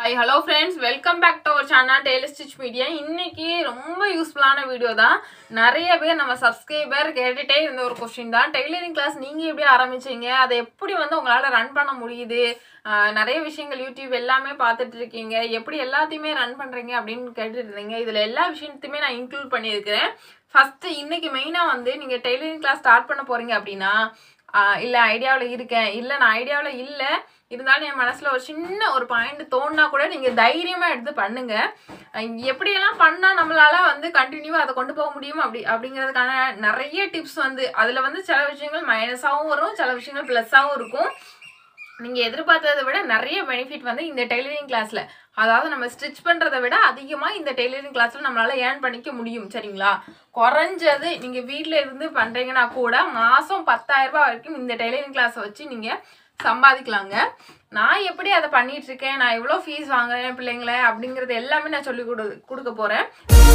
hi hello friends welcome back to our channel tailor stitch media இன்னைக்கு ரொம்ப யூஸ்ஃபுல்லான video தான் நிறைய பேர் நம்ம சப்ஸ்கிரைபர் கேட்டுட்டே இருந்த ஒரு கொஸ்டின் தான் டெய்லரிங் கிளாஸ் நீங்கள் எப்படி ஆரம்பிச்சீங்க அதை எப்படி வந்து உங்களால் ரன் பண்ண முடியுது ஆஹ் நிறைய விஷயங்கள் யூடியூப் எல்லாமே பார்த்துட்டு இருக்கீங்க எப்படி எல்லாத்தையுமே ரன் பண்ணுறீங்க அப்படின்னு கேட்டுட்டு இருந்தீங்க இதில் எல்லா விஷயத்தையுமே நான் இன்க்ளூட் பண்ணியிருக்கிறேன் ஃபஸ்ட்டு இன்னைக்கு மெயினாக வந்து நீங்கள் டெய்லரிங் கிளாஸ் ஸ்டார்ட் பண்ண போகிறீங்க அப்படின்னா இல்லை ஐடியாவில் இருக்கேன் இல்லை நான் ஐடியாவில் இல்லை இருந்தாலும் என் மனசில் ஒரு சின்ன ஒரு பாயிண்ட் தோணுனா கூட நீங்கள் தைரியமாக எடுத்து பண்ணுங்க அஹ் எப்படியெல்லாம் பண்ணால் நம்மளால வந்து கண்டினியூவாக அதை கொண்டு போக முடியும் அப்படி அப்படிங்கிறதுக்கான நிறைய டிப்ஸ் வந்து அதில் வந்து சில விஷயங்கள் மைனஸாகவும் வரும் சில விஷயங்கள் ப்ளஸ்ஸாகவும் இருக்கும் நீங்கள் எதிர்பார்த்ததை விட நிறைய பெனிஃபிட் வந்து இந்த டெய்லரிங் கிளாஸில் அதாவது நம்ம ஸ்டிச் பண்ணுறதை விட அதிகமாக இந்த டெய்லரிங் கிளாஸில் நம்மளால் ஏர்ன் பண்ணிக்க முடியும் சரிங்களா குறைஞ்சது நீங்கள் வீட்டில் இருந்து பண்ணுறீங்கன்னா கூட மாதம் ரூபாய் வரைக்கும் இந்த டெய்லரிங் கிளாஸை வச்சு நீங்கள் சம்பாதிக்கலாங்க நான் எப்படி அதை பண்ணிட்டு இருக்கேன் நான் எவ்வளோ ஃபீஸ் வாங்குறேன் பிள்ளைங்களை அப்படிங்கிறது எல்லாமே நான் சொல்லி கொடு கொடுக்க போகிறேன்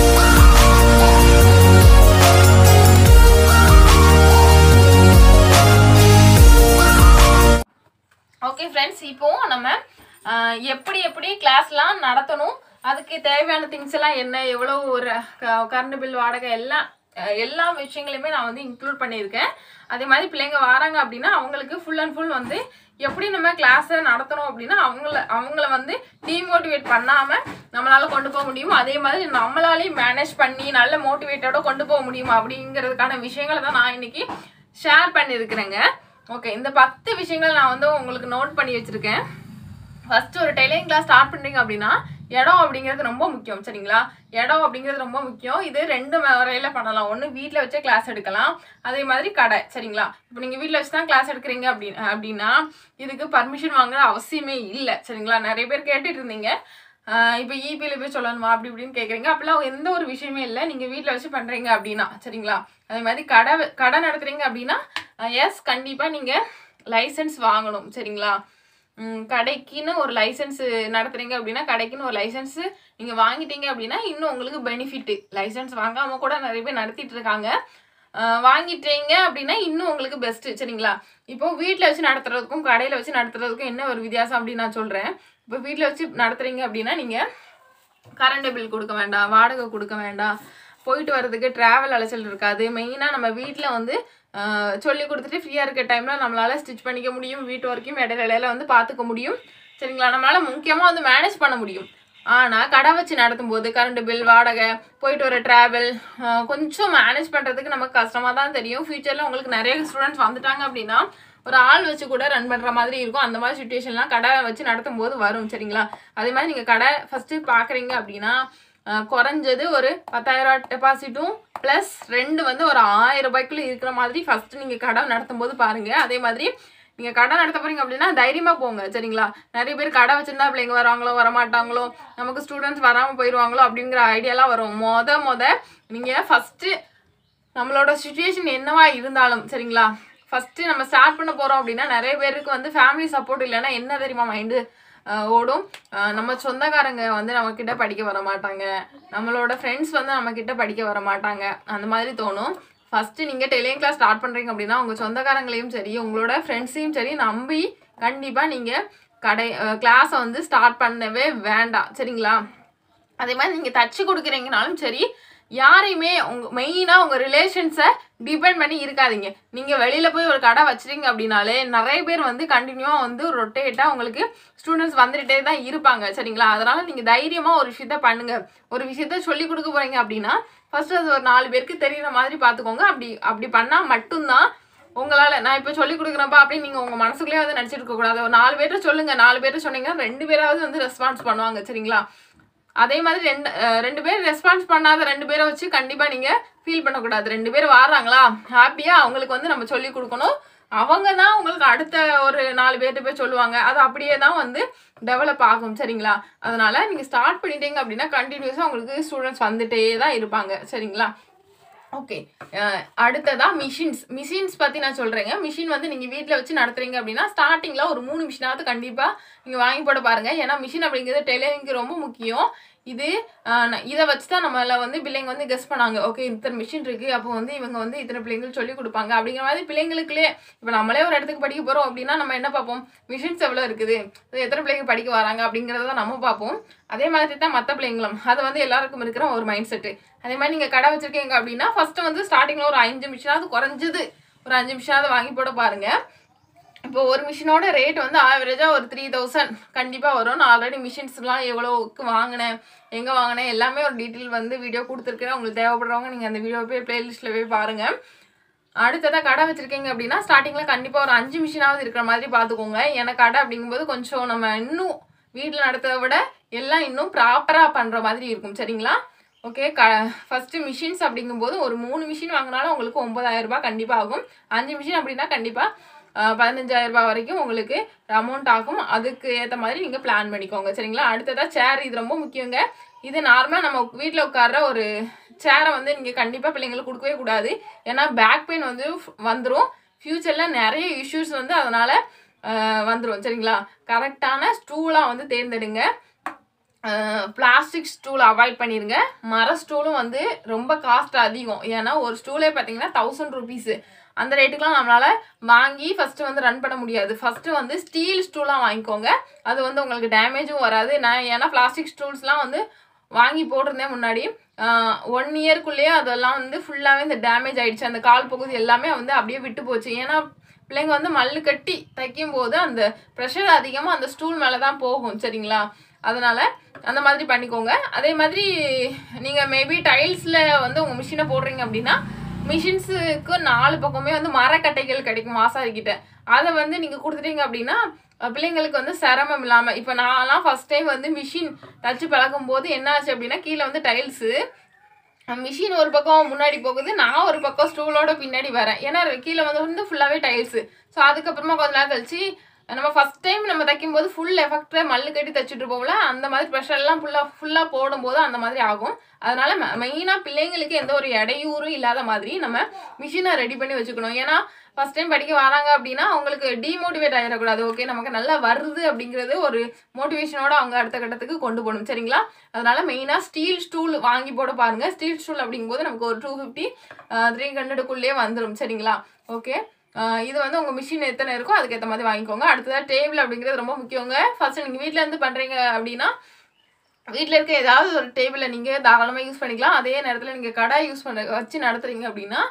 ஓகே ஃப்ரெண்ட்ஸ் இப்போ நம்ம ஆஹ், எப்படி எப்படி கிளாஸ்லாம் நடத்தணும் அதுக்கு தேவையான திங்ஸ் எல்லாம் என்ன எவ்வளோ ஒரு கரண்ட் பில் வாடகை எல்லாம் அஹ், எல்லா விஷயங்களையுமே நான் வந்து இன்க்ளூட் பண்ணியிருக்கேன் அதே மாதிரி பிள்ளைங்க வராங்க அப்படின்னா அவங்களுக்கு ஃபுல் அண்ட் ஃபுல் வந்து எப்படி நம்ம கிளாஸை நடத்தணும் அப்படின்னா அவங்கள அவங்கள வந்து டிமோட்டிவேட் பண்ணாமல் நம்மளால கொண்டு போக முடியும் அதே மாதிரி நம்மளாலையும் மேனேஜ் பண்ணி நல்ல மோட்டிவேட்டோட கொண்டு போக முடியும் அப்படிங்கிறதுக்கான விஷயங்களை தான் நான் இன்னைக்கு ஷேர் பண்ணியிருக்கிறேங்க ஓகே இந்த பத்து விஷயங்கள் நான் வந்து உங்களுக்கு நோட் பண்ணி வச்சிருக்கேன் ஃபர்ஸ்ட் ஒரு டெய்லரிங் கிளாஸ் ஸ்டார்ட் பண்றீங்க அப்படின்னா இடம் அப்படிங்கிறது ரொம்ப முக்கியம் சரிங்களா இடம் அப்படிங்கிறது ரொம்ப முக்கியம் இது ரெண்டு முறையில பண்ணலாம் ஒன்று வீட்டில் வச்சே கிளாஸ் எடுக்கலாம் அதே மாதிரி கடை சரிங்களா இப்போ நீங்கள் வீட்டில் வச்சு தான் கிளாஸ் எடுக்கிறீங்க அப்படி அப்படின்னா இதுக்கு பர்மிஷன் வாங்குற அவசியமே இல்லை சரிங்களா நிறைய பேர் கேட்டுட்டு இருந்தீங்க இப்போ இபியில் போய் சொல்லணுமா அப்படி இப்படின்னு கேட்குறீங்க அப்பெல்லாம் எந்த ஒரு விஷயமே இல்லை நீங்கள் வீட்டில் வச்சு பண்ணுறீங்க அப்படின்னா சரிங்களா அதே மாதிரி கடை கடை நடத்துறீங்க அப்படின்னா எஸ் கண்டிப்பாக நீங்கள் லைசன்ஸ் வாங்கணும் சரிங்களா ம், கடைக்குன்னு ஒரு லைசன்ஸ் நடத்துறீங்க அப்படின்னா கடைக்குன்னு ஒரு லைசன்ஸ் நீங்க வாங்கிட்டீங்க அப்படின்னா இன்னும் உங்களுக்கு பெனிஃபிட் லைசன்ஸ் வாங்காம கூட நிறைய பேர் நடத்திட்டு இருக்காங்க அஹ், வாங்கிட்டீங்க அப்படின்னா இன்னும் உங்களுக்கு பெஸ்ட் சரிங்களா இப்போ வீட்டில் வச்சு நடத்துறதுக்கும் கடையில் வச்சு நடத்துறதுக்கும் என்ன ஒரு வித்தியாசம் அப்படின்னு நான் சொல்றேன் இப்போ வீட்டில் வச்சு நடத்துறீங்க அப்படின்னா நீங்க கரண்ட் பில் கொடுக்க வேண்டாம் வாடகை கொடுக்க வேண்டாம் போயிட்டு வர்றதுக்கு டிராவல் அலைச்சல் இருக்காது மெயினாக நம்ம வீட்டில் வந்து ஆஹ், சொல்லி கொடுத்துட்டு ஃப்ரீயாக இருக்க டைமில் நம்மளால ஸ்டிச் பண்ணிக்க முடியும் வீட்டு வரைக்கும் இடையில இடையில வந்து பார்த்துக்க முடியும் சரிங்களா நம்மளால முக்கியமாக வந்து மேனேஜ் பண்ண முடியும் ஆனால் கடை வச்சு நடத்தும் போது கரண்ட் பில் வாடகை போயிட்டு வர ட்ராவல் கொஞ்சம் மேனேஜ் பண்ணுறதுக்கு நமக்கு கஷ்டமாக தான் தெரியும் ஃபியூச்சரில் உங்களுக்கு நிறைய ஸ்டூடெண்ட்ஸ் வந்துட்டாங்க அப்படின்னா ஒரு ஆள் வச்சு கூட ரன் பண்ணுற மாதிரி இருக்கும் அந்த மாதிரி சுச்சுவேஷன்லாம் கடை வச்சு நடத்தும் போது வரும் சரிங்களா அதே மாதிரி நீங்கள் கடை ஃபஸ்ட்டு பார்க்குறீங்க அப்படின்னா அஹ், குறைஞ்சது ஒரு பத்தாயிரம் டெபாசிட்டும் ப்ளஸ் ரெண்டு வந்து ஒரு ஆயிரம் ரூபாய்க்குள்ள இருக்கிற மாதிரி ஃபஸ்ட்டு நீங்கள் கடை நடத்தும் போது பாருங்கள் அதே மாதிரி நீங்கள் கடை நடத்த போறீங்க அப்படின்னா தைரியமாக போங்க சரிங்களா நிறைய பேர் கடை வச்சிருந்தா பிள்ளைங்க வருவாங்களோ வரமாட்டாங்களோ நமக்கு ஸ்டூடெண்ட்ஸ் வராமல் போயிடுவாங்களோ அப்படிங்கிற ஐடியாலாம் வரும் மொத மொத நீங்கள் ஃபஸ்ட்டு நம்மளோட சுச்சுவேஷன் என்னவா இருந்தாலும் சரிங்களா ஃபர்ஸ்ட் நம்ம ஸ்டார்ட் பண்ண போறோம் அப்படின்னா நிறைய பேருக்கு வந்து ஃபேமிலி சப்போர்ட் இல்லைன்னா என்ன தெரியுமா மைண்டு ஓடும் அஹ் நம்ம சொந்தக்காரங்க வந்து நம்ம கிட்ட படிக்க வர மாட்டாங்க நம்மளோட ஃப்ரெண்ட்ஸ் வந்து நம்ம கிட்ட படிக்க வர மாட்டாங்க அந்த மாதிரி தோணும் ஃபர்ஸ்ட் நீங்க டெலிங் கிளாஸ் ஸ்டார்ட் பண்றீங்க அப்படின்னா உங்க சொந்தக்காரங்களையும் சரி உங்களோட ஃப்ரெண்ட்ஸையும் சரி நம்பி கண்டிப்பா நீங்க கடை கிளாஸை வந்து ஸ்டார்ட் பண்ணவே வேண்டாம் சரிங்களா அதே மாதிரி நீங்கள் தச்சு கொடுக்குறீங்கனாலும் சரி யாரையுமே உங்க மெயினாக உங்கள் ரிலேஷன்ஸை டிபெண்ட் பண்ணி இருக்காதீங்க நீங்கள் வெளியில் போய் ஒரு கடை வச்சுறீங்க அப்படின்னாலே நிறைய பேர் வந்து கண்டினியூவாக வந்து ரொட்டேட்டாக உங்களுக்கு ஸ்டூடெண்ட்ஸ் வந்துகிட்டே தான் இருப்பாங்க சரிங்களா அதனால் நீங்கள் தைரியமாக ஒரு விஷயத்த பண்ணுங்க ஒரு விஷயத்த சொல்லி கொடுக்க போகிறீங்க அப்படின்னா ஃபர்ஸ்ட் அது ஒரு நாலு பேருக்கு தெரியுற மாதிரி பார்த்துக்கோங்க அப்படி அப்படி பண்ணால் மட்டும்தான் உங்களால் நான் இப்போ சொல்லி கொடுக்குறப்பா அப்படின்னு நீங்கள் உங்கள் மனசுக்குள்ளே வந்து நினச்சிட்டு இருக்கக்கூடாது ஒரு நாலு பேர்ட்ட சொல்லுங்க நாலு பேர்ட்ட சொன்னீங்கன்னா ரெண்டு பேராவது வந்து ரெஸ்பான்ஸ் பண்ணுவாங்க சரிங்களா அதே மாதிரி ரெண்டு அஹ் ரெண்டு பேர் ரெஸ்பான்ஸ் பண்ணாத ரெண்டு பேரை வச்சு கண்டிப்பாக நீங்கள் ஃபீல் பண்ணக்கூடாது ரெண்டு பேர் வராங்களா ஹாப்பியாக அவங்களுக்கு வந்து நம்ம சொல்லி கொடுக்கணும் அவங்க தான் உங்களுக்கு அடுத்த ஒரு நாலு பேர்கிட்ட போய் சொல்லுவாங்க அது அப்படியே தான் வந்து டெவலப் ஆகும் சரிங்களா அதனால நீங்கள் ஸ்டார்ட் பண்ணிட்டீங்க அப்படின்னா கண்டினியூஸாக உங்களுக்கு ஸ்டூடெண்ட்ஸ் வந்துட்டே தான் இருப்பாங்க சரிங்களா ஓகே அடுத்ததா மிஷின்ஸ் மிஷின்ஸ் பற்றி நான் சொல்கிறேங்க மிஷின் வந்து நீங்கள் வீட்டில் வச்சு நடத்துறீங்க அப்படின்னா ஸ்டார்டிங்கில் ஒரு மூணு மிஷினாவது கண்டிப்பாக நீங்கள் வாங்கி போட பாருங்கள் ஏன்னா மிஷின் அப்படிங்கிறது டெய்லரிங்க்கு ரொம்ப முக்கியம் இது ஆஹ், ந- இதை வச்சு தான் நம்மள வந்து பிள்ளைங்க வந்து கெஸ் பண்ணாங்க ஓகே இத்தனை மிஷின் இருக்கு அப்போ வந்து இவங்க வந்து இத்தனை பிள்ளைங்களுக்கு சொல்லி கொடுப்பாங்க அப்படிங்கிற மாதிரி பிள்ளைங்களுக்குள்ளே இப்போ நம்மளே ஒரு இடத்துக்கு படிக்க போறோம் அப்படின்னா நம்ம என்ன பார்ப்போம் மிஷின்ஸ் எவ்வளோ இருக்குது இது எத்தனை பிள்ளைங்க படிக்க வராங்க அப்படிங்கிறத தான் நம்ம பார்ப்போம் அதே மாதிரி தான் மற்ற பிள்ளைங்களும் அது வந்து எல்லாருக்கும் இருக்கிற ஒரு மைண்ட் செட்டு அதே மாதிரி நீங்கள் கடை வச்சிருக்கீங்க அப்படின்னா ஃபர்ஸ்ட் வந்து ஸ்டார்டிங்கில் ஒரு அஞ்சு மிஷினாவது குறைஞ்சது ஒரு அஞ்சு மிஷினாவது வாங்கி போட பாருங்க இப்போ ஒரு மிஷினோட ரேட் வந்து ஆவரேஜாக ஒரு த்ரீ தௌசண்ட் கண்டிப்பாக வரும் நான் ஆல்ரெடி மிஷின்ஸ்லாம் எவ்வளோக்கு வாங்கினேன் எங்கே வாங்கினேன் எல்லாமே ஒரு டீட்டெயில் வந்து வீடியோ கொடுத்துருக்கேன் உங்களுக்கு தேவைப்படுறவங்க நீங்கள் அந்த வீடியோ போய் பிளேலிஸ்ட்டில் போய் பாருங்கள் அடுத்ததாக கடை வச்சிருக்கீங்க அப்படின்னா ஸ்டார்டிங்கில் கண்டிப்பாக ஒரு அஞ்சு மிஷினாவது இருக்கிற மாதிரி பார்த்துக்கோங்க ஏன்னா கடை அப்படிங்கும்போது கொஞ்சம் நம்ம இன்னும் வீட்டில் நடத்துறத விட எல்லாம் இன்னும் ப்ராப்பராக பண்ணுற மாதிரி இருக்கும் சரிங்களா ஓகே க ஃபஸ்ட்டு மிஷின்ஸ் அப்படிங்கும்போது ஒரு மூணு மிஷின் வாங்கினாலும் உங்களுக்கு ஒம்பதாயிரம் ரூபாய் கண்டிப்பாக ஆகும் அஞ்சு மிஷின் அப்படின்னா கண்டிப்பாக பதினஞ்சாயிரம் ரூபாய் வரைக்கும் உங்களுக்கு அமௌண்ட் ஆகும் அதுக்கு ஏற்ற மாதிரி நீங்கள் பிளான் பண்ணிக்கோங்க சரிங்களா அடுத்ததாக சேர் இது ரொம்ப முக்கியங்க இது நார்மலாக நம்ம வீட்டில் உட்கார்ற ஒரு சேரை வந்து நீங்கள் கண்டிப்பாக பிள்ளைங்களுக்கு கொடுக்கவே கூடாது ஏன்னா பேக் பெயின் வந்து வந்துடும் ஃப்யூச்சரில் நிறைய இஷ்யூஸ் வந்து அதனால் வந்துடும் சரிங்களா கரெக்டான ஸ்டூலாக வந்து தேர்ந்தெடுங்க பிளாஸ்டிக் ஸ்டூல் அவாய்ட் பண்ணிடுங்க மர ஸ்டூலும் வந்து ரொம்ப காஸ்ட் அதிகம் ஏன்னா ஒரு ஸ்டூலே பார்த்தீங்கன்னா தௌசண்ட் ருபீஸு அந்த ரேட்டுக்குலாம் நம்மளால் வாங்கி ஃபஸ்ட்டு வந்து ரன் பண்ண முடியாது ஃபஸ்ட்டு வந்து ஸ்டீல் ஸ்டூலாக வாங்கிக்கோங்க அது வந்து உங்களுக்கு டேமேஜும் வராது நான் ஏன்னா பிளாஸ்டிக் ஸ்டூல்ஸ்லாம் வந்து வாங்கி போட்டிருந்தேன் முன்னாடி ஒன் இயர்க்குள்ளேயே அதெல்லாம் வந்து ஃபுல்லாகவே இந்த டேமேஜ் ஆயிடுச்சு அந்த கால் பகுதி எல்லாமே வந்து அப்படியே விட்டு போச்சு ஏன்னா பிள்ளைங்க வந்து மல்லு கட்டி தைக்கும் போது அந்த ப்ரெஷர் அதிகமாக அந்த ஸ்டூல் மேலே தான் போகும் சரிங்களா அதனால அந்த மாதிரி பண்ணிக்கோங்க அதே மாதிரி நீங்கள் மேபி டைல்ஸில் வந்து உங்கள் மிஷினை போடுறீங்க அப்படின்னா மிஷின்ஸுக்கு நாலு பக்கமே வந்து மரக்கட்டைகள் கிடைக்கும் மாசாரி கிட்ட அதை வந்து நீங்கள் கொடுத்துட்டீங்க அப்படின்னா அஹ், பிள்ளைங்களுக்கு வந்து சிரமம் இல்லாமல் இப்போ நான்லாம் ஃபர்ஸ்ட் டைம் வந்து மிஷின் தச்சு பழகும் போது என்ன ஆச்சு அப்படின்னா கீழே வந்து டைல்ஸு மிஷின் ஒரு பக்கம் முன்னாடி போகுது நான் ஒரு பக்கம் ஸ்டூலோட பின்னாடி வரேன் ஏன்னா கீழே வந்து வந்து ஃபுல்லாகவே டைல்ஸு ஸோ அதுக்கப்புறமா கொஞ்ச நேரம் கழிச்சு நம்ம ஃபர்ஸ்ட் டைம் நம்ம தைக்கும் போது ஃபுல் எஃபெக்டாக மல்லு கட்டி தைச்சிட்டு இருப்போம்ல அந்த மாதிரி ப்ரெஷர் எல்லாம் ஃபுல்லாக ஃபுல்லாக போடும்போது அந்த மாதிரி ஆகும் அதனால மெயினாக பிள்ளைங்களுக்கு எந்த ஒரு இடையூறும் இல்லாத மாதிரி நம்ம மிஷினை ரெடி பண்ணி வச்சுக்கணும் ஏன்னா ஃபர்ஸ்ட் டைம் படிக்க வராங்க அப்படின்னா அவங்களுக்கு டிமோட்டிவேட் ஆகிடக்கூடாது ஓகே நமக்கு நல்லா வருது அப்படிங்கிறது ஒரு மோட்டிவேஷனோட அவங்க அடுத்த கட்டத்துக்கு கொண்டு போகணும் சரிங்களா அதனால மெயினாக ஸ்டீல் ஸ்டூல் வாங்கி போட பாருங்க ஸ்டீல் ஸ்டூல் அப்படிங்கும்போது நமக்கு ஒரு டூ ஃபிஃப்டி த்ரீ ஹண்ட்ரடுக்குள்ளேயே வந்துடும் சரிங்களா ஓகே இது வந்து உங்கள் மிஷின் எத்தனை இருக்கோ அதுக்கேற்ற மாதிரி வாங்கிக்கோங்க அடுத்ததாக டேபிள் அப்படிங்கிறது ரொம்ப முக்கியங்க ஃபர்ஸ்ட் நீங்கள் வீட்டில் இருந்து பண்ணுறீங்க அப்படின்னா வீட்டில் இருக்க ஏதாவது ஒரு டேபிளை நீங்கள் தாராளமாக யூஸ் பண்ணிக்கலாம் அதே நேரத்தில் நீங்கள் கடை யூஸ் பண்ண வச்சு நடத்துறீங்க அப்படின்னா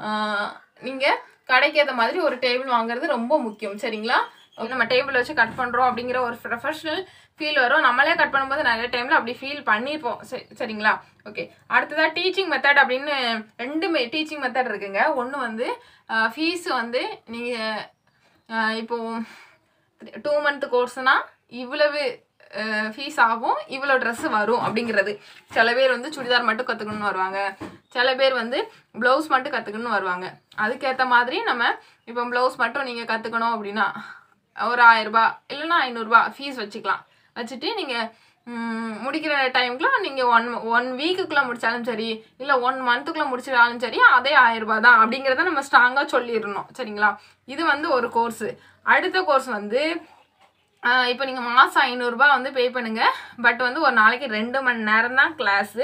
நீங்கள் கடைக்கு ஏற்ற மாதிரி ஒரு டேபிள் வாங்குறது ரொம்ப முக்கியம் சரிங்களா Okay, நம்ம டேபிள் வச்சு கட் பண்ணுறோம் அப்படிங்கிற ஒரு ப்ரொஃபஷனல் ஃபீல் வரும் நம்மளே கட் பண்ணும்போது நிறைய டைமில் அப்படி ஃபீல் பண்ணியிருப்போம் சரி சரிங்களா ஓகே அடுத்ததாக டீச்சிங் மெத்தட் அப்படின்னு ரெண்டு டீச்சிங் மெத்தட் இருக்குங்க ஒன்று வந்து ஃபீஸ் வந்து நீங்கள் இப்போ டூ மந்த் கோர்ஸ்னா இவ்வளவு ஃபீஸ் ஆகும் இவ்வளோ ட்ரெஸ் வரும் அப்படிங்கிறது சில பேர் வந்து சுடிதார் மட்டும் கற்றுக்கணும்னு வருவாங்க சில பேர் வந்து ப்ளவுஸ் மட்டும் கற்றுக்கணும்னு வருவாங்க அதுக்கேற்ற மாதிரி நம்ம இப்போ ப்ளவுஸ் மட்டும் நீங்கள் கற்றுக்கணும் அப்படின்னா ஒரு ஆயிரரூபா இல்லைன்னா ஐநூறுரூபா ஃபீஸ் வச்சுக்கலாம் வச்சுட்டு நீங்கள் முடிக்கிற டைம்க்குள்ள நீங்கள் ஒன் ஒன் வீக்குக்குள்ளே முடித்தாலும் சரி இல்லை ஒன் மந்த்துக்குள்ளே முடிச்சிட்டாலும் சரி அதே ஆயிரரூபா தான் அப்படிங்கிறத நம்ம ஸ்ட்ராங்காக சொல்லிடணும் சரிங்களா இது வந்து ஒரு கோர்ஸு அடுத்த கோர்ஸ் வந்து இப்போ நீங்கள் மாதம் ஐநூறுரூபா வந்து பே பண்ணுங்கள் பட் வந்து ஒரு நாளைக்கு ரெண்டு மணி நேரம் தான் கிளாஸு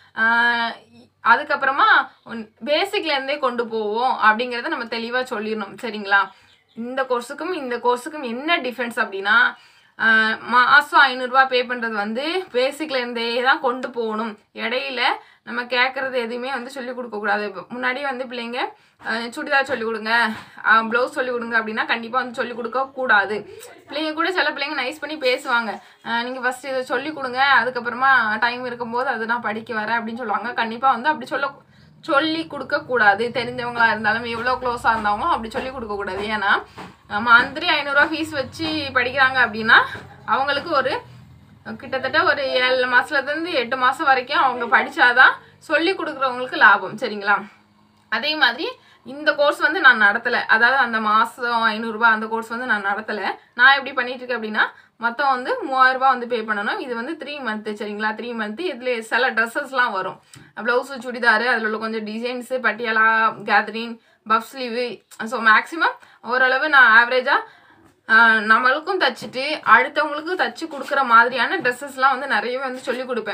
அதுக்கப்புறமா பேசிக்லேருந்தே கொண்டு போவோம் அப்படிங்கிறத நம்ம தெளிவாக சொல்லிடணும் சரிங்களா இந்த கோர்ஸுக்கும் இந்த கோர்ஸுக்கும் என்ன டிஃப்ரென்ஸ் அப்படின்னா ஆஹ் மாதம் ஐநூறுரூவா பே பண்ணுறது வந்து பேசிக்லேருந்தே தான் கொண்டு போகணும் இடையில நம்ம கேட்குறது எதுவுமே வந்து சொல்லிக் கொடுக்கக்கூடாது இப்போ முன்னாடி வந்து பிள்ளைங்க ஆஹ் சுடிதார் சொல்லிக் கொடுங்க ப்ளவுஸ் சொல்லிக் கொடுங்க அப்படின்னா கண்டிப்பாக வந்து சொல்லிக் கொடுக்க கூடாது பிள்ளைங்க கூட சில பிள்ளைங்க நைஸ் பண்ணி பேசுவாங்க நீங்கள் ஃபஸ்ட்டு இதை சொல்லிக் கொடுங்க அதுக்கப்புறமா டைம் இருக்கும்போது அது நான் படிக்க வரேன் அப்படின்னு சொல்லுவாங்க கண்டிப்பாக வந்து அப்படி சொல்ல சொல்லி கொடுக்க கூடாது தெரிஞ்சவங்களா இருந்தாலும் எவ்வளோ க்ளோஸாக இருந்தாலும் அப்படி சொல்லி கொடுக்க கூடாது ஏன்னா மந்த்லி ஐநூறுரூவா ஃபீஸ் வச்சு படிக்கிறாங்க அப்படின்னா அவங்களுக்கு ஒரு கிட்டத்தட்ட ஒரு ஏழு மாதத்துலேருந்து எட்டு மாதம் வரைக்கும் அவங்க படித்தாதான் சொல்லி கொடுக்குறவங்களுக்கு லாபம் சரிங்களா அதே மாதிரி இந்த கோர்ஸ் வந்து நான் நடத்தலை அதாவது அந்த மாதம் ஐநூறுரூபா அந்த கோர்ஸ் வந்து நான் நடத்தலை நான் எப்படி பண்ணிட்டு இருக்கேன் அப்படின்னா மொத்தம் வந்து மூவாயிரரூபா வந்து பே பண்ணணும் இது வந்து த்ரீ மந்த்து சரிங்களா த்ரீ மந்த்து இதில் சில ட்ரெஸ்ஸஸ்லாம் வரும் ப்ளவுஸு சுடிதார் அதில் உள்ள கொஞ்சம் designs Patiala gathering puff sleeve so maximum ஓரளவு நான் ஆவரேஜாக நம்மளுக்கும் தச்சுட்டு அடுத்தவங்களுக்கும் தச்சு கொடுக்குற மாதிரியான ட்ரெஸ்ஸஸ்லாம் வந்து நிறையவே வந்து சொல்லி கொடுப்பேன்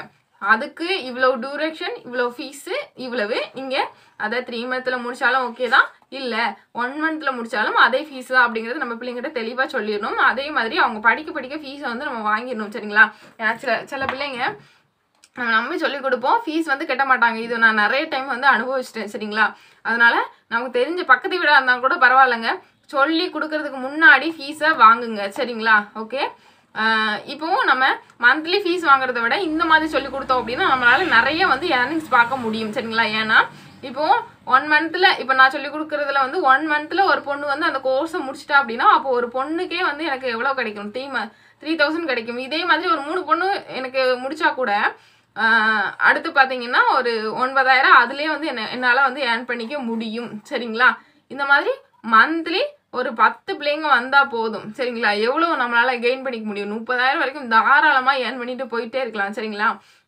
அதுக்கு இவ்வளோ டியூரேஷன் இவ்வளோ ஃபீஸு இவ்வளவு நீங்கள் அதை த்ரீ மந்த்தில் முடிச்சாலும் ஓகே தான் இல்லை ஒன் மந்த்தில் முடிச்சாலும் அதே ஃபீஸ் தான் அப்படிங்கிறது நம்ம பிள்ளைங்கிட்ட தெளிவாக சொல்லிடணும் அதே மாதிரி அவங்க படிக்க படிக்க ஃபீஸை வந்து நம்ம வாங்கிடணும் சரிங்களா ஏன்னா சில சில பிள்ளைங்க நம்ம நம்பி சொல்லி கொடுப்போம் ஃபீஸ் வந்து கட்ட மாட்டாங்க இது நான் நிறைய டைம் வந்து அனுபவிச்சிட்டேன் சரிங்களா அதனால நமக்கு தெரிஞ்ச பக்கத்து வீடாக இருந்தாலும் கூட பரவாயில்லைங்க சொல்லி கொடுக்கறதுக்கு முன்னாடி ஃபீஸை வாங்குங்க சரிங்களா ஓகே இப்போவும் நம்ம மந்த்லி ஃபீஸ் வாங்குறத விட இந்த மாதிரி சொல்லி கொடுத்தோம் அப்படின்னா நம்மளால நிறைய வந்து ஏர்னிங்ஸ் பார்க்க முடியும் சரிங்களா ஏன்னா இப்போ ஒன் மந்த்தில் இப்போ நான் சொல்லி கொடுக்குறதுல வந்து ஒன் மந்த்தில் ஒரு பொண்ணு வந்து அந்த கோர்ஸை முடிச்சிட்டா அப்படின்னா அப்போ ஒரு பொண்ணுக்கே வந்து எனக்கு எவ்வளோ கிடைக்கும் த்ரீ ம த்ரீ தௌசண்ட் கிடைக்கும் இதே மாதிரி ஒரு மூணு பொண்ணு எனக்கு முடிச்சா கூட ஆஹ், அடுத்து பார்த்தீங்கன்னா ஒரு ஒன்பதாயிரம் அதுலேயே வந்து என்ன என்னால் வந்து ஏர்ன் பண்ணிக்க முடியும் சரிங்களா இந்த மாதிரி மந்த்லி ஒரு பத்து பிள்ளைங்க வந்தால் போதும் சரிங்களா எவ்வளோ நம்மளால் கெயின் பண்ணிக்க முடியும் முப்பதாயிரம் வரைக்கும் தாராளமாக ஏர்ன் பண்ணிட்டு போயிட்டே இருக்கலாம் சரிங்களா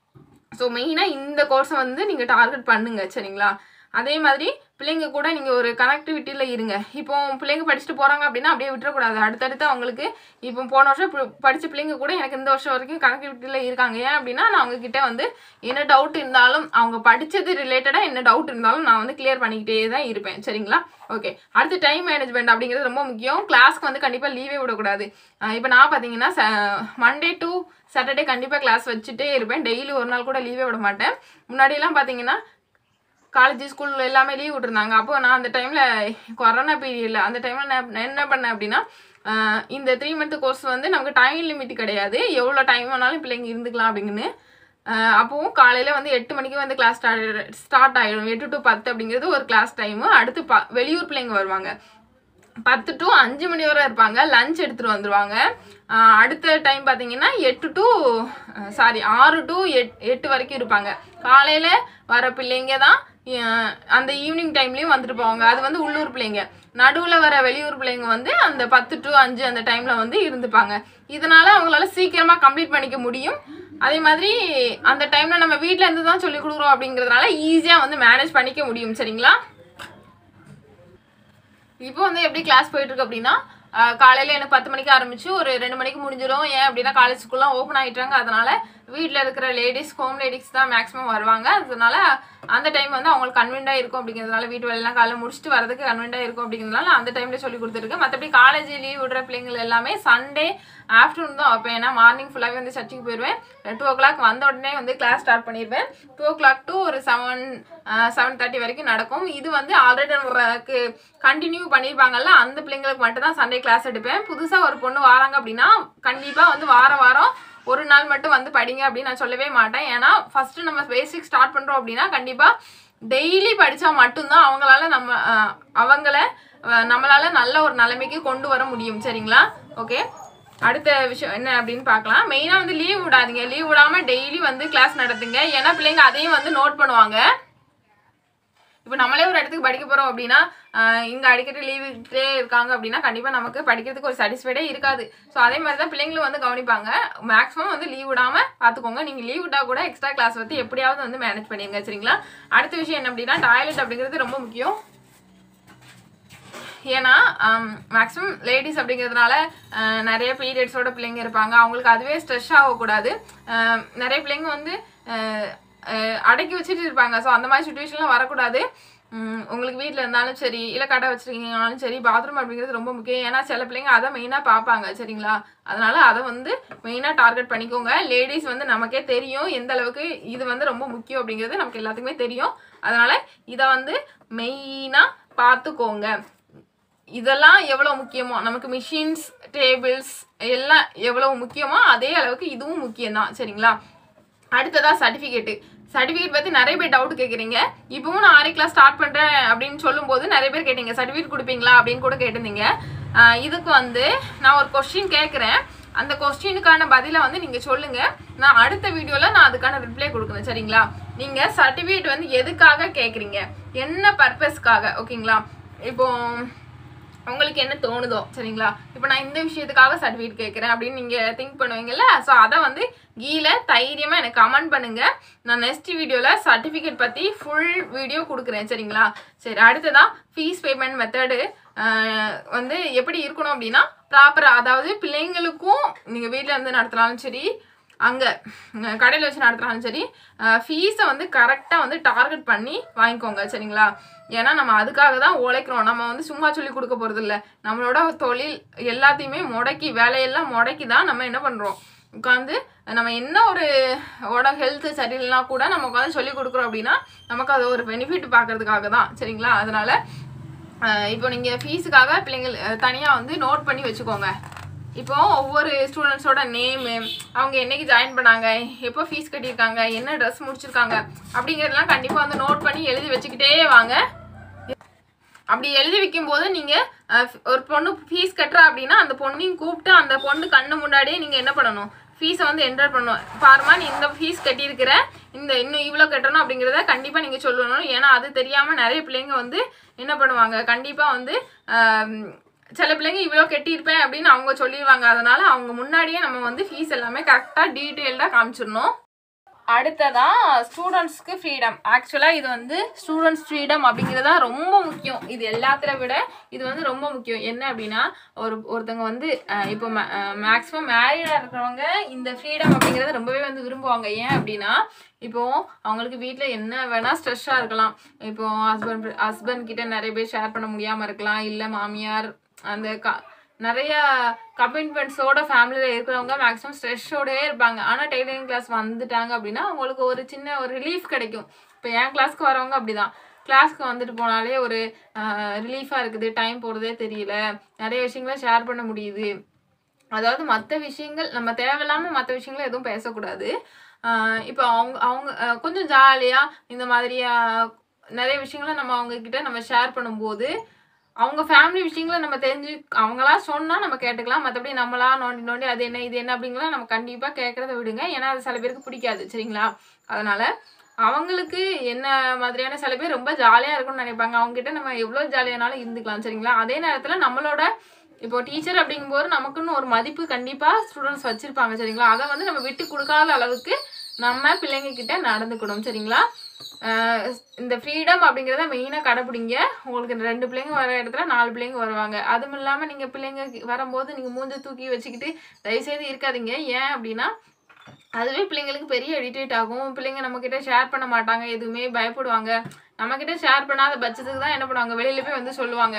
ஸோ மெயினாக இந்த கோர்ஸை வந்து நீங்கள் டார்கெட் பண்ணுங்க சரிங்களா அதே மாதிரி பிள்ளைங்க கூட நீங்கள் ஒரு கனெக்டிவிட்டியில் இருங்க இப்போ பிள்ளைங்க படிச்சுட்டு போகிறாங்க அப்படின்னா அப்படியே விட்டுறக்கூடாது அடுத்தடுத்து அவங்களுக்கு இப்போ போன வருஷம் பி- படிச்ச பிள்ளைங்க கூட எனக்கு இந்த வருஷம் வரைக்கும் கனெக்டிவிட்டியில் இருக்காங்க ஏன் அப்படின்னா நான் அவங்க கிட்ட வந்து என்ன டவுட் இருந்தாலும் அவங்க படித்தது ரிலேட்டடாக என்ன டவுட் இருந்தாலும் நான் வந்து கிளியர் பண்ணிக்கிட்டே தான் இருப்பேன் சரிங்களா ஓகே அடுத்து டைம் மேனேஜ்மெண்ட் அப்படிங்கிறது ரொம்ப முக்கியம் கிளாஸ்க்கு வந்து கண்டிப்பாக லீவே விடக்கூடாது இப்போ நான் பார்த்தீங்கன்னா மண்டே டு சாட்டர்டே கண்டிப்பாக கிளாஸ் வச்சுட்டே இருப்பேன் டெய்லி ஒரு நாள் கூட லீவே விட மாட்டேன் முன்னாடியெல்லாம் பார்த்தீங்கன்னா காலேஜ் ஸ்கூல் எல்லாமே லீவ் விட்டுருந்தாங்க அப்போ நான் அந்த டைமில் கொரோனா பீரியடில் அந்த டைமில் நான் என்ன பண்ணேன் அப்படின்னா ஆஹ் இந்த த்ரீ மந்த் கோர்ஸ் வந்து நமக்கு டைம் லிமிட் கிடையாது எவ்வளோ டைம் வேணாலும் பிள்ளைங்க இருந்துக்கலாம் அப்படின்னு ஆஹ் அப்போவும் காலையில் வந்து எட்டு மணிக்கு வந்து கிளாஸ் ஸ்டார்ட் ஸ்டார்ட் ஆகிடும் எட்டு டு பத்து அப்படிங்கிறது ஒரு கிளாஸ் டைமு அடுத்து ப வெளியூர் பிள்ளைங்க வருவாங்க பத்து டு அஞ்சு மணி வரை இருப்பாங்க லஞ்ச் எடுத்துகிட்டு வந்துடுவாங்க ஆஹ் அடுத்த டைம் பார்த்தீங்கன்னா எட்டு டு சாரி ஆறு டு எட் எட்டு வரைக்கும் இருப்பாங்க காலையில் வர பிள்ளைங்க தான் ஆஹ் அந்த ஈவினிங் டைம்லேயும் வந்துட்டு போவாங்க அது வந்து உள்ளூர் பிள்ளைங்க நடுவில் வர வெளியூர் பிள்ளைங்க வந்து அந்த பத்து டு அஞ்சு அந்த டைமில் வந்து இருந்துப்பாங்க இதனால அவங்களால சீக்கிரமாக கம்ப்ளீட் பண்ணிக்க முடியும் அதே மாதிரி அந்த டைமில் நம்ம வீட்டில் இருந்து தான் சொல்லி கொடுக்குறோம் அப்படிங்கிறதுனால ஈஸியாக வந்து மேனேஜ் பண்ணிக்க முடியும் சரிங்களா இப்போ வந்து எப்படி கிளாஸ் போயிட்டு இருக்கு அப்படின்னா ஆஹ் காலையில எனக்கு பத்து மணிக்கு ஆரம்பிச்சு ஒரு ரெண்டு மணிக்கு முடிஞ்சிடும் ஏன் அப்படின்னா காலேஜ் ஸ்கூல்லாம் ஓப்பன் ஆயிட்டாங்க அதனால வீட்டில் இருக்கிற லேடிஸ் ஹோம் லேடிஸ் தான் மேக்ஸிமம் வருவாங்க அதனால அந்த டைம் வந்து அவங்களுக்கு கன்வென்ட்டாக இருக்கும் அப்படிங்கிறதுனால வீட்டு வேலையெல்லாம் காலையில் முடிச்சுட்டு வரதுக்கு கன்வென்ட்டாக இருக்கும் அப்படிங்கிறதுனால அந்த டைம்ல சொல்லி கொடுத்துருக்கேன் மற்றபடி காலேஜ் லீவ் விடுற பிள்ளைங்கள் எல்லாமே சண்டே ஆஃப்டர்நூன் தான் வைப்பேன் ஏன்னா மார்னிங் ஃபுல்லாகவே வந்து சர்ச்சுக்கு போயிடுவேன் டூ ஓ கிளாக் வந்த உடனே வந்து கிளாஸ் ஸ்டார்ட் பண்ணிடுவேன் டூ ஓ கிளாக் டு ஒரு செவன் செவன் தேர்ட்டி வரைக்கும் நடக்கும் இது வந்து ஆல்ரெடி நமக்கு கண்டினியூ பண்ணியிருப்பாங்கல்ல அந்த பிள்ளைங்களுக்கு மட்டும் தான் சண்டே கிளாஸ் எடுப்பேன் புதுசாக ஒரு பொண்ணு வராங்க அப்படின்னா கண்டிப்பாக வந்து வாரம் வாரம் ஒரு நாள் மட்டும் வந்து படிங்க அப்படின்னு நான் சொல்லவே மாட்டேன் ஏன்னா ஃபர்ஸ்ட் நம்ம பேசிக் ஸ்டார்ட் பண்ணுறோம் அப்படின்னா கண்டிப்பாக டெய்லி படித்தா மட்டும்தான் அவங்களால நம்ம அஹ், அவங்கள அஹ், நம்மளால நல்ல ஒரு நிலைமைக்கு கொண்டு வர முடியும் சரிங்களா ஓகே அடுத்த விஷயம் என்ன அப்படின்னு பார்க்கலாம் மெயினாக வந்து லீவ் விடாதீங்க லீவ் விடாமல் டெய்லி வந்து கிளாஸ் நடத்துங்க ஏன்னா பிள்ளைங்க அதையும் வந்து நோட் பண்ணுவாங்க இப்போ நம்மளே ஒரு இடத்துக்கு படிக்க போகிறோம் அப்படின்னா ஆஹ் இங்க அடிக்கடி லீவ் விட்டே இருக்காங்க அப்படின்னா கண்டிப்பாக நமக்கு படிக்கிறதுக்கு ஒரு சாட்டிஸ்ஃபைடே இருக்காது ஸோ அதே மாதிரி தான் பிள்ளைங்களும் வந்து கவனிப்பாங்க மேக்ஸிமம் வந்து லீவ் விடாமல் பார்த்துக்கோங்க நீங்கள் லீவ் விட்டா கூட எக்ஸ்ட்ரா கிளாஸ் வந்து எப்படியாவது வந்து மேனேஜ் பண்ணிடுங்க சரிங்களா அடுத்த விஷயம் என்ன அப்படின்னா டாய்லெட் அப்படிங்கிறது ரொம்ப முக்கியம் ஏன்னா மேக்ஸிமம் லேடிஸ் அப்படிங்கிறதுனால ஆஹ் நிறைய பீரியட்ஸோட பிள்ளைங்க இருப்பாங்க அவங்களுக்கு அதுவே ஸ்ட்ரெஸ் ஆகக்கூடாது ஆஹ் நிறைய பிள்ளைங்க வந்து ஆஹ் ஆஹ் அடக்கி வச்சுட்டு இருப்பாங்க ஸோ அந்த மாதிரி சுச்சுவேஷன்லாம் வரக்கூடாது உம் உங்களுக்கு வீட்டில் இருந்தாலும் சரி இல்லை கடை வச்சுருக்கீங்கனாலும் சரி பாத்ரூம் அப்படிங்கிறது ரொம்ப முக்கியம் ஏன்னா சில பிள்ளைங்க அதை மெயினாக பார்ப்பாங்க சரிங்களா அதனால அதை வந்து மெயினாக டார்கெட் பண்ணிக்கோங்க லேடிஸ் வந்து நமக்கே தெரியும் எந்த அளவுக்கு இது வந்து ரொம்ப முக்கியம் அப்படிங்கிறது நமக்கு எல்லாத்துக்குமே தெரியும் அதனால இதை வந்து மெயினாக பார்த்துக்கோங்க இதெல்லாம் எவ்வளோ முக்கியமோ நமக்கு மிஷின்ஸ் டேபிள்ஸ் எல்லாம் எவ்வளோ முக்கியமோ அதே அளவுக்கு இதுவும் முக்கியம்தான் சரிங்களா அடுத்ததா சர்டிஃபிகேட்டு சர்டிஃபிகேட் பற்றி நிறைய பேர் டவுட் கேட்குறீங்க இப்போவும் நான் ஆரி கிளாஸ் ஸ்டார்ட் பண்ணுறேன் அப்படின்னு சொல்லும்போது நிறைய பேர் கேட்டீங்க சர்டிஃபிகேட் கொடுப்பீங்களா அப்படின்னு கூட கேட்டிருந்தீங்க ஆஹ் இதுக்கு வந்து நான் ஒரு கொஸ்டின் கேட்குறேன் அந்த கொஸ்டினுக்கான பதிலை வந்து நீங்கள் சொல்லுங்கள் நான் அடுத்த வீடியோவில் நான் அதுக்கான ரிப்ளை கொடுக்குறேன் சரிங்களா நீங்கள் சர்டிஃபிகேட் வந்து எதுக்காக கேட்குறீங்க என்ன பர்பஸ்க்காக ஓகேங்களா இப்போ உங்களுக்கு என்ன தோணுதோ சரிங்களா இப்போ நான் இந்த விஷயத்துக்காக சர்டிஃபிகேட் கேட்குறேன் அப்படின்னு நீங்கள் திங்க் பண்ணுவீங்கல்ல ஸோ அதை வந்து கீழே தைரியமாக எனக்கு கமெண்ட் பண்ணுங்கள் நான் நெக்ஸ்ட் வீடியோவில் சர்டிஃபிகேட் பற்றி ஃபுல் வீடியோ கொடுக்குறேன் சரிங்களா சரி அடுத்ததான் ஃபீஸ் பேமெண்ட் மெத்தடு வந்து எப்படி இருக்கணும் அப்படின்னா ப்ராப்பராக அதாவது பிள்ளைங்களுக்கும் நீங்கள் வீட்டில் இருந்து நடத்தினாலும் சரி அங்கே கடையில் வச்சு நடத்துகிறாலும் சரி ஃபீஸை வந்து கரெக்டாக வந்து டார்கெட் பண்ணி வாங்கிக்கோங்க சரிங்களா ஏன்னா நம்ம அதுக்காக தான் உழைக்கிறோம் நம்ம வந்து சும்மா சொல்லி கொடுக்க போகிறது இல்லை நம்மளோட தொழில் எல்லாத்தையுமே முடக்கி வேலையெல்லாம் முடக்கி தான் நம்ம என்ன பண்ணுறோம் உட்காந்து நம்ம என்ன ஒரு உட ஹெல்த் சரியில்லைனா கூட நம்ம உட்காந்து சொல்லி கொடுக்குறோம் அப்படின்னா நமக்கு அது ஒரு பெனிஃபிட் பார்க்கறதுக்காக தான் சரிங்களா அதனால அஹ் இப்போ நீங்கள் ஃபீஸுக்காக பிள்ளைங்கள் தனியாக வந்து நோட் பண்ணி வச்சுக்கோங்க இப்போ ஒவ்வொரு ஸ்டூடெண்ட்ஸோட நேமு அவங்க என்னைக்கு ஜாயின் பண்ணாங்க எப்போ ஃபீஸ் கட்டியிருக்காங்க என்ன ட்ரெஸ் முடிச்சிருக்காங்க அப்படிங்கிறதெல்லாம் கண்டிப்பாக வந்து நோட் பண்ணி எழுதி வச்சுக்கிட்டே வாங்க அப்படி எழுதி வைக்கும் போது நீங்க அஹ், ஒரு பொண்ணு ஃபீஸ் கட்டுறா அப்படின்னா அந்த பொண்ணையும் கூப்பிட்டு அந்த பொண்ணு கண்ணு முன்னாடியே நீங்க என்ன பண்ணணும் ஃபீஸை வந்து என்டர் பண்ணணும் பாருமா நீ இந்த ஃபீஸ் கட்டியிருக்கிற இந்த இன்னும் இவ்வளோ கட்டணும் அப்படிங்கிறத கண்டிப்பாக நீங்கள் சொல்லணும் ஏன்னா அது தெரியாமல் நிறைய பிள்ளைங்க வந்து என்ன பண்ணுவாங்க கண்டிப்பாக வந்து ஆம், சில பிள்ளைங்க இவ்வளோ கட்டியிருப்பேன் அப்படின்னு அவங்க சொல்லிடுவாங்க அதனால அவங்க முன்னாடியே நம்ம வந்து ஃபீஸ் எல்லாமே கரெக்டாக டீட்டெயில்டாக காமிச்சிடணும் அடுத்ததா ஸ்டூடெண்ட்ஸ்க்கு ஃப்ரீடம் ஆக்சுவலாக இது வந்து ஸ்டூடெண்ட்ஸ் ஃப்ரீடம் அப்படிங்கிறது தான் ரொம்ப முக்கியம் இது எல்லாத்தில விட இது வந்து ரொம்ப முக்கியம் என்ன அப்படின்னா ஒரு ஒருத்தவங்க வந்து அஹ், இப்போ மேக்ஸிமம் மேரீடாக இருக்கிறவங்க இந்த ஃப்ரீடம் அப்படிங்கிறத ரொம்பவே வந்து விரும்புவாங்க ஏன் அப்படின்னா இப்போ அவங்களுக்கு வீட்டில் என்ன வேணால் ஸ்ட்ரெஸ்ஸாக இருக்கலாம் இப்போ ஹஸ்பண்ட் ஹஸ்பண்ட் கிட்ட நிறைய பேர் ஷேர் பண்ண முடியாமல் இருக்கலாம் இல்லை மாமியார் அந்த க நிறைய கமிட்மெண்ட்ஸோட ஃபேமிலியில் இருக்கிறவங்க மேக்ஸிமம் ஸ்ட்ரெஸ்ஸோடயே இருப்பாங்க ஆனால் டெய்லரிங் கிளாஸ் வந்துட்டாங்க அப்படின்னா அவங்களுக்கு ஒரு சின்ன ஒரு ரிலீஃப் கிடைக்கும் இப்போ என் கிளாஸ்க்கு வரவங்க அப்படிதான் கிளாஸ்க்கு வந்துட்டு போனாலே ஒரு ரிலீஃபாக இருக்குது டைம் போகிறதே தெரியல நிறைய விஷயங்களை ஷேர் பண்ண முடியுது அதாவது மற்ற விஷயங்கள் நம்ம தேவையில்லாமல் மற்ற விஷயங்களை எதுவும் பேசக்கூடாது ஆஹ் இப்போ அவங்க அவங்க ஆஹ் கொஞ்சம் ஜாலியாக இந்த மாதிரி ஆஹ் நிறைய விஷயங்களை நம்ம அவங்க கிட்ட நம்ம ஷேர் பண்ணும்போது அவங்க ஃபேமிலி விஷயங்களை நம்ம தெரிஞ்சு அவங்களா சொன்னா நம்ம கேட்டுக்கலாம் மற்றபடி நம்மளா நோண்டி நோண்டி அது என்ன இது என்ன அப்படிங்கலாம் நம்ம கண்டிப்பாக கேட்குறத விடுங்க ஏன்னா அது சில பேருக்கு பிடிக்காது சரிங்களா அதனால அவங்களுக்கு என்ன மாதிரியான சில பேர் ரொம்ப ஜாலியாக இருக்கும்னு நினைப்பாங்க அவங்க கிட்ட நம்ம எவ்வளோ ஜாலியானாலும் இருந்துக்கலாம் சரிங்களா அதே நேரத்தில் நம்மளோட இப்போ டீச்சர் அப்படிங்கும்போது நமக்குன்னு ஒரு மதிப்பு கண்டிப்பாக ஸ்டூடெண்ட்ஸ் வச்சுருப்பாங்க சரிங்களா அதை வந்து நம்ம விட்டு கொடுக்காத அளவுக்கு நம்ம பிள்ளைங்க கிட்ட நடந்துக்கணும் சரிங்களா ஆஹ் இந்த ஃப்ரீடம் அப்படிங்கிறத மெயினாக கடைப்பிடிங்க உங்களுக்கு இந்த ரெண்டு பிள்ளைங்க வர இடத்துல நாலு பிள்ளைங்க வருவாங்க அதுவும் இல்லாமல் நீங்கள் பிள்ளைங்க வரும்போது நீங்கள் மூஞ்ச தூக்கி வச்சுக்கிட்டு தயவுசெய்து இருக்காதீங்க ஏன் அப்படின்னா அதுவே பிள்ளைங்களுக்கு பெரிய எடிட்டேட் ஆகும் பிள்ளைங்க நம்மக்கிட்ட ஷேர் பண்ண மாட்டாங்க எதுவுமே பயப்படுவாங்க நம்மக்கிட்ட ஷேர் பண்ணாத பட்சத்துக்கு தான் என்ன பண்ணுவாங்க வெளியில போய் வந்து சொல்லுவாங்க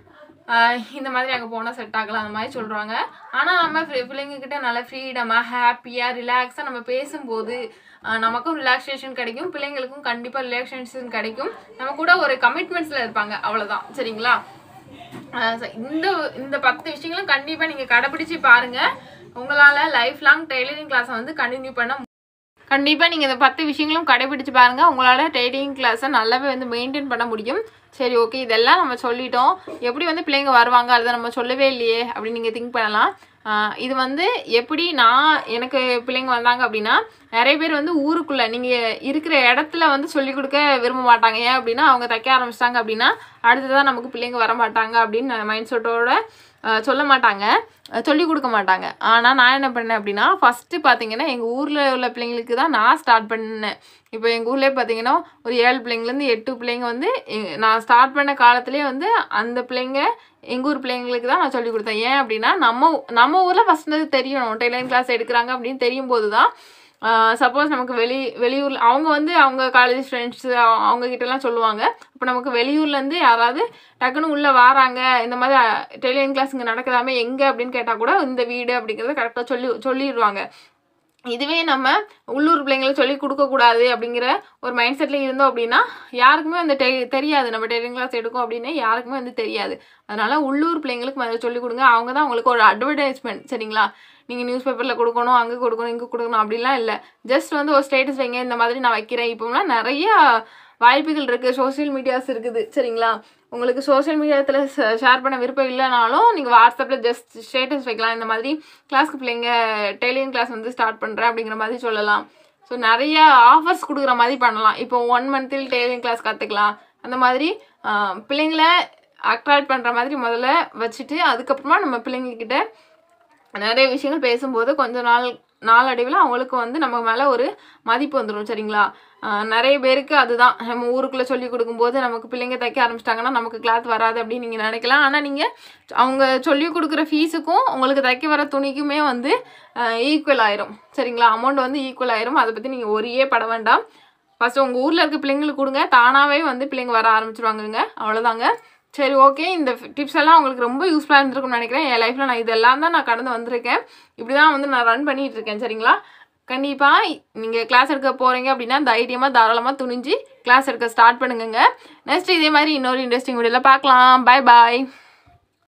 ஆஹ் இந்த மாதிரி அங்கே போனால் செட் ஆகலாம் அந்த மாதிரி சொல்கிறாங்க ஆனால் நம்ம ஃப்ரீ- பிள்ளைங்கக்கிட்ட நல்ல ஃப்ரீடமாக ஹாப்பியாக ரிலாக்ஸாக நம்ம பேசும்போது ஆஹ் நமக்கும் ரிலாக்ஸேஷன் கிடைக்கும் பிள்ளைங்களுக்கும் கண்டிப்பாக ரிலாக்ஸேஷன் கிடைக்கும் நம்ம கூட ஒரு கமிட்மெண்ட்ஸில் இருப்பாங்க அவ்வளோதான் சரிங்களா ஆஹ் so இந்த இந்த பத்து விஷயங்களும் கண்டிப்பாக நீங்கள் கடைபிடிச்சு பாருங்கள் உங்களால் லைஃப் லாங் டெய்லரிங் கிளாஸை வந்து கண்டினியூ பண்ண கண்டிப்பாக நீங்கள் இந்த பத்து விஷயங்களும் கடைபிடிச்சு பாருங்கள் உங்களால் டெய்லரிங் கிளாஸை நல்லாவே வந்து மெயின்டைன் பண்ண முடியும் சரி ஓகே இதெல்லாம் நம்ம சொல்லிட்டோம் எப்படி வந்து பிள்ளைங்க வருவாங்க அதை நம்ம சொல்லவே இல்லையே அப்படின்னு நீங்கள் திங்க் பண்ணலாம் ஆஹ் இது வந்து எப்படி நான் எனக்கு பிள்ளைங்க வந்தாங்க அப்படின்னா நிறைய பேர் வந்து ஊருக்குள்ளே நீங்கள் இருக்கிற இடத்துல வந்து சொல்லிக் கொடுக்க விரும்ப மாட்டாங்க ஏன் அப்படின்னா அவங்க தைக்க ஆரம்பிச்சிட்டாங்க அப்படின்னா அடுத்ததான் நமக்கு பிள்ளைங்க வர மாட்டாங்க அப்படின்னு மைண்ட் செட்டோட சொல்ல மாட்டாங்க சொல்லிக் கொடுக்க மாட்டாங்க ஆனால் நான் என்ன பண்ணேன் அப்படின்னா ஃபஸ்ட்டு பார்த்தீங்கன்னா எங்கள் ஊரில் உள்ள பிள்ளைங்களுக்கு தான் நான் ஸ்டார்ட் பண்ணேன் இப்போ எங்கள் ஊர்லேயே பார்த்தீங்கன்னா ஒரு ஏழு பிள்ளைங்கலேருந்து எட்டு பிள்ளைங்க வந்து எ- நான் ஸ்டார்ட் பண்ண காலத்துலேயே வந்து அந்த பிள்ளைங்க எங்கள் ஊர் பிள்ளைங்களுக்கு தான் நான் சொல்லிக் கொடுத்தேன் ஏன் அப்படின்னா நம்ம ஊ- நம்ம ஊரில் ஃபஸ்ட்டு தெரியணும் டெய்லரிங் கிளாஸ் எடுக்கிறாங்க அப்படின்னு தெரியும் போது தான் சப்போஸ் நமக்கு வெளி வெளியூரில் அவங்க வந்து அவங்க காலேஜ் ஃப்ரெண்ட்ஸு அவங்க கிட்டலாம் சொல்லுவாங்க இப்போ நமக்கு வெளியூர்லேருந்து யாராவது டக்குன்னு உள்ளே வராங்க இந்த மாதிரி டெய்லரிங் கிளாஸ் இங்கே நடக்குதாமே எங்கே அப்படின்னு கேட்டால் கூட இந்த வீடு அப்படிங்கிறத கரெக்டாக சொல்லி சொல்லிடுவாங்க இதுவே நம்ம உள்ளூர் பிள்ளைங்களுக்கு சொல்லி கொடுக்கக்கூடாது அப்படிங்கிற ஒரு மைண்ட் செட்டில் இருந்தோம் அப்படின்னா யாருக்குமே வந்து தெ தெரியாது நம்ம டெய்லரிங் கிளாஸ் எடுக்கோம் அப்படின்னு யாருக்குமே வந்து தெரியாது அதனால உள்ளூர் பிள்ளைங்களுக்கு முதல்ல சொல்லிக் கொடுங்க அவங்க தான் உங்களுக்கு ஒரு அட்வர்டைஸ்மெண்ட் சரிங்களா நீங்கள் நியூஸ் பேப்பரில் கொடுக்கணும் அங்கே கொடுக்கணும் இங்கே கொடுக்கணும் அப்படிலாம் இல்லை ஜஸ்ட் வந்து ஒரு ஸ்டேட்டஸ் வைங்க இந்த மாதிரி நான் வைக்கிறேன் இப்போலாம் நிறைய வாய்ப்புகள் இருக்குது சோஷியல் மீடியாஸ் இருக்குது சரிங்களா உங்களுக்கு சோஷியல் மீடியாத்தில் ஷேர் பண்ண விருப்பம் இல்லைனாலும் நீங்கள் வாட்ஸ்அப்பில் ஜஸ்ட் ஸ்டேட்டஸ் வைக்கலாம் இந்த மாதிரி கிளாஸ்க்கு பிள்ளைங்க டெய்லரிங் கிளாஸ் வந்து ஸ்டார்ட் பண்ணுறேன் அப்படிங்கிற மாதிரி சொல்லலாம் ஸோ நிறைய ஆஃபர்ஸ் கொடுக்குற மாதிரி பண்ணலாம் இப்போ ஒன் மந்த்தில் டெய்லரிங் கிளாஸ் கற்றுக்கலாம் அந்த மாதிரி ஆஹ், பிள்ளைங்கள அட்ராக்ட் பண்ணுற மாதிரி முதல்ல வச்சுட்டு அதுக்கப்புறமா நம்ம பிள்ளைங்கக்கிட்ட நிறைய விஷயங்கள் பேசும்போது கொஞ்ச நாள் நாளடைவில் அவங்களுக்கு வந்து நம்ம மேலே ஒரு மதிப்பு வந்துடும் சரிங்களா ஆஹ் நிறைய பேருக்கு அதுதான் நம்ம ஊருக்குள்ளே சொல்லி கொடுக்கும்போது நமக்கு பிள்ளைங்க தைக்க ஆரம்பிச்சிட்டாங்கன்னா நமக்கு கிளாத் வராது அப்படின்னு நீங்கள் நினைக்கலாம் ஆனால் நீங்கள் அவங்க சொல்லி கொடுக்குற ஃபீஸுக்கும் உங்களுக்கு தைக்க வர துணிக்குமே வந்து ஈக்குவல் ஆயிரும் சரிங்களா அமௌண்ட் வந்து ஈக்குவல் ஆயிரும் அதை பற்றி நீங்கள் ஒரே பட வேண்டாம் ஃபஸ்ட்டு உங்கள் ஊரில் இருக்க பிள்ளைங்களுக்கு கொடுங்க தானாகவே வந்து பிள்ளைங்க வர ஆரம்பிச்சிருவாங்கங்க அவ்வளோதாங்க சரி ஓகே இந்த டிப்ஸ் எல்லாம் உங்களுக்கு ரொம்ப யூஸ்ஃபுல்லாக இருந்திருக்கும்னு நினைக்கிறேன் என் லைஃப்பில் நான் இதெல்லாம் தான் நான் கடந்து வந்திருக்கேன் இப்படி தான் வந்து நான் ரன் பண்ணிட்டு இருக்கேன் சரிங்களா கண்டிப்பாக நீங்கள் கிளாஸ் எடுக்க போகிறீங்க அப்படின்னா தைரியமாக தாராளமாக துணிஞ்சு கிளாஸ் எடுக்க ஸ்டார்ட் பண்ணுங்கங்க நெக்ஸ்ட் இதே மாதிரி இன்னொரு இன்ட்ரெஸ்டிங் வீடியோவில் பார்க்கலாம் பாய் பாய்